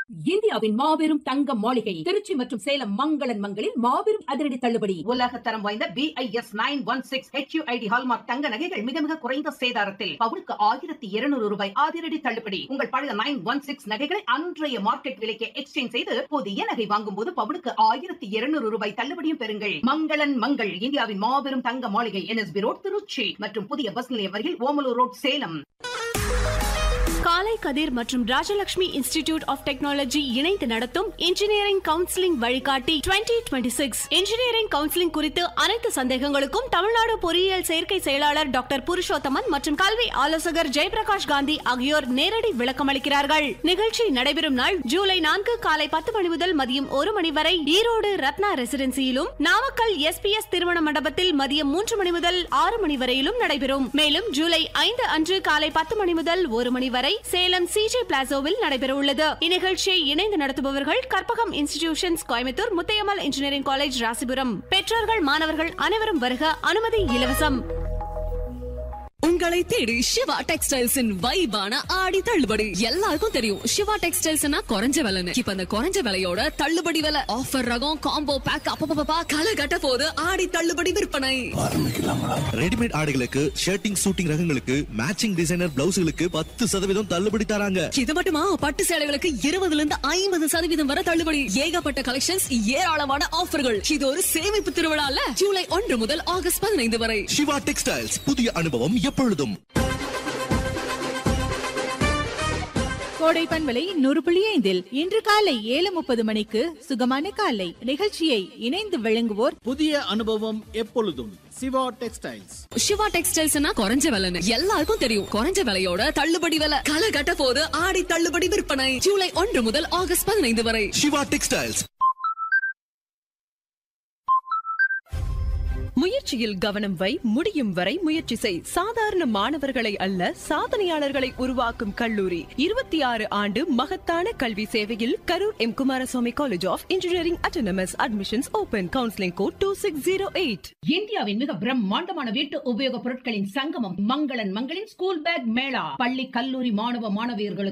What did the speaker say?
இந்தியாவின் மாபெரும் தங்க மாளிகை திருச்சி மற்றும் சேலம் மங்களன் மங்களில் மாபெரும் அதிரடி தள்ளுபடி உலக தரம் வாய்ந்த BIS nine one six HUID hallmark தங்க நகைகள் மிக மிக குறைந்த சேதாரத்தில் பவுனுக்கு ஆயிரத்தி இருநூறு ரூபாய் அதிரடி தள்ளுபடி உங்கள் பழைய நைன் ஒன் சிக்ஸ் நகைகளை அன்றைய மார்க்கெட் விலைக்கு எக்ஸ்சேஞ்ச் செய்து புதிய நகை வாங்கும் போது பவுனுக்கு ஆயிரத்தி இருநூறு ரூபாய் தள்ளுபடியும் பெறுங்கள் மங்களன் மங்கள் இந்தியாவின் மாபெரும் தங்க மாளிகை என்எஸ்பி ரோட் திருச்சி மற்றும் புதிய பஸ் நிலையம் அருகில் ஓமலூர் ரோட் சேலம் காலை கதிர் மற்றும் ராஜலட்சுமி இன்ஸ்டிடியூட் ஆஃப் டெக்னாலஜி இணைந்து நடத்தும் இன்ஜினியரிங் கவுன்சிலிங் வழிகாட்டி 2026 சிக்ஸ் இன்ஜினியரிங் கவுன்சிலிங் குறித்து அனைத்து சந்தேகங்களுக்கும் தமிழ்நாடு பொறியியல் சேர்க்கை செயலாளர் டாக்டர் புருஷோத்தமன் மற்றும் கல்வி ஆலோசகர் ஜெயபிரகாஷ் காந்தி ஆகியோர் நேரடி விளக்கமளிக்கிறார்கள் நிகழ்ச்சி நடைபெறும் நாள் ஜூலை நான்கு காலை பத்து மணி முதல் மதியம் ஒரு மணி வரை ஈரோடு ரத்னா ரெசிடென்சியிலும் நாமக்கல் எஸ்பிஎஸ் திருமண மண்டபத்தில் மதியம் மூன்று மணி முதல் ஆறு மணி வரையிலும் நடைபெறும் மேலும் ஜூலை ஐந்து அன்று காலை பத்து மணி முதல் ஒரு மணி வரை சேலம் சிஜே பிளாசோவில் நடைபெற உள்ளது இந்நிகழ்ச்சியை இணைந்து நடத்துபவர்கள் Karpagam institutions Coimbatore Muthayammal engineering college Rasipuram பெற்றோர்கள் மாணவர்கள் அனைவரும் வருக அனுமதி இலவசம் உங்களை தேடி சிவா டெக்ஸ்டைல்ஸின் வைபான ஆடி தள்ளுபடி எல்லாருக்கும் தெரியும் சிவா டெக்ஸ்டைல்ஸ்னா குறைஞ்ச விலைன்னு இப்ப அந்த குறைஞ்ச விலையோட தள்ளுபடி விலை ஆஃபர் ரகம் காம்போ பேக் அப்பப்பா கலை கட்ட போது ஆடி தள்ளுபடி விற்பனை ரெடிமேட் ஆடைகளுக்கு ஷர்ட்டிங் சூட்டிங் ரகங்களுக்கு மேட்சிங் டிசைனர் பிளவுஸ்களுக்கு பத்து சதவீதம் தள்ளுபடி தராங்க இது மட்டுமா பட்டு சேலைகளுக்கு இருபதுல இருந்து ஐம்பது சதவீதம் வரை தள்ளுபடி ஏகப்பட்ட கலெக்ஷன்ஸ் ஏராளமான ஆஃபர்கள் இது ஒரு சேமிப்பு திருவிழால ஜூலை ஒன்று முதல் ஆகஸ்ட் பதினைந்து வரை சிவா டெக்ஸ்டைல்ஸ் புதிய அனுபவம் எப்பொழுதும் கோடை பண்பலை நூறு புள்ளி ஐந்தில் இன்று காலை ஏழு முப்பது மணிக்கு சுகமான காலை நிகழ்ச்சியை இணைந்து வழங்குவோர் புதிய அனுபவம் எப்பொழுதும் சிவா டெக்ஸ்டைல்ஸ் சிவா டெக்ஸ்டைல்ஸ்னா குறைஞ்ச விலைன்னு எல்லாருக்கும் தெரியும் குறைஞ்ச விலையோட தள்ளுபடி விலை கலை கட்ட போது ஆடி தள்ளுபடி விற்பனை ஜூலை ஒன்று முதல் ஆகஸ்ட் பதினைந்து வரை சிவா டெக்ஸ்டைல்ஸ் முயற்சியில் கவனம் வை முடியும் வரை முயற்சி செய் சாதாரண மாணவர்களை அல்ல சாதனையாளர்களை உருவாக்கும் கல்லூரி இருபத்தி ஆறு ஆண்டு மகத்தான கல்வி சேவையில் Karur M Kumaraswamy college of engineering autonomous admissions open counselling code two six zero eight இந்தியாவின் மிக பிரம்மாண்டமான வீட்டு உபயோகப் பொருட்களின் சங்கமம் மங்களன் மங்களின் ஸ்கூல் பேக் மேளா பள்ளி கல்லூரி மாணவ மாணவியர்களுக்கு